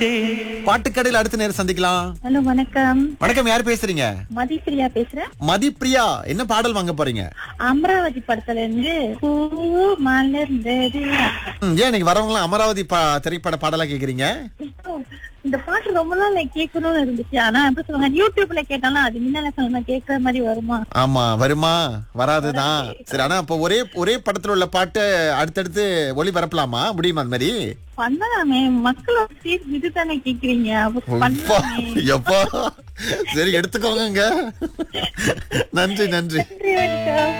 ரசித்தேன் பாட்டுக்கடையில் அடுத்த நேரம் சந்திக்கலாம் ஹலோ வணக்கம் வணக்கம் யார் பேசுறீங்க மதிப்பிரியா பேசுறேன் மதிப்பிரியா என்ன பாடல் வாங்க போறீங்க அமராவதி படத்துல இருந்து பூ மலர்ந்தது ம், ஏன் நீங்க வரவங்களாம் அமராவதி பா- திரைப்பட பாடலா கேக்குறீங்க இந்த பாட்டு ரொம்ப நாள் நான் கேட்கணும்னு இருந்துச்சு ஆனா எப்படி சொல்லுவாங்க யூடியூப்ல கேட்டாலும் அது முன்னால சொல்லுங்க கேட்கற மாதிரி வருமா ஆமா வருமா வராதுதான் சரி ஆனா அப்ப ஒரே ஒரே படத்துல உள்ள பாட்டு அடுத்தடுத்து ஒளிபரப்பலாமா முடியுமா அந்த மாதிரி பண்ணலாமே மக்களோட சீர் இதுதானே கேக்குறீங்க அப்ப எப்பா, பண்ணலாமே எப்பா சரி எடுத்துக்கோங்க நன்றி நன்றி நன்றி வணக்கம்